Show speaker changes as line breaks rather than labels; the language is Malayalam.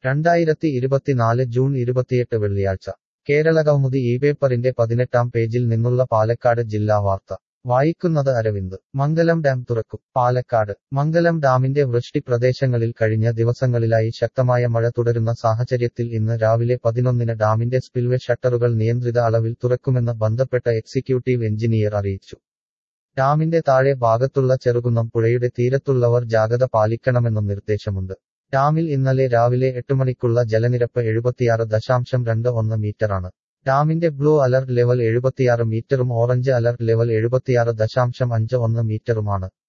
രണ്ടായിരത്തി ഇരുപത്തിനാല് ജൂൺ ഇരുപത്തിയെട്ട് വെള്ളിയാഴ്ച കേരള കൗമുദി ഈ പേപ്പറിന്റെ പതിനെട്ടാം പേജിൽ നിന്നുള്ള പാലക്കാട് ജില്ലാ വാർത്ത വായിക്കുന്നത് അരവിന്ദ് മംഗലം ഡാം തുറക്കും പാലക്കാട് മംഗലം ഡാമിന്റെ വൃഷ്ടി പ്രദേശങ്ങളിൽ കഴിഞ്ഞ ദിവസങ്ങളിലായി ശക്തമായ മഴ തുടരുന്ന സാഹചര്യത്തിൽ ഇന്ന് രാവിലെ പതിനൊന്നിന് ഡാമിന്റെ സ്പിൽവേ ഷട്ടറുകൾ നിയന്ത്രിത അളവിൽ തുറക്കുമെന്ന് ബന്ധപ്പെട്ട എക്സിക്യൂട്ടീവ് എഞ്ചിനീയർ അറിയിച്ചു ഡാമിന്റെ താഴെ ഭാഗത്തുള്ള ചെറുകുന്നം പുഴയുടെ തീരത്തുള്ളവർ ജാഗ്രത പാലിക്കണമെന്നും നിർദ്ദേശമുണ്ട് ഡാമിൽ ഇന്നലെ രാവിലെ എട്ട് മണിക്കുള്ള ജലനിരപ്പ് എഴുപത്തിയാറ് ദശാംശം രണ്ട് ഒന്ന് മീറ്ററാണ് ഡാമിന്റെ ബ്ലൂ അലർട്ട് ലെവൽ എഴുപത്തിയാറ് മീറ്ററും ഓറഞ്ച് അലർട്ട് ലെവൽ എഴുപത്തിയാറ് ദശാംശം അഞ്ച് ഒന്ന് മീറ്ററുമാണ്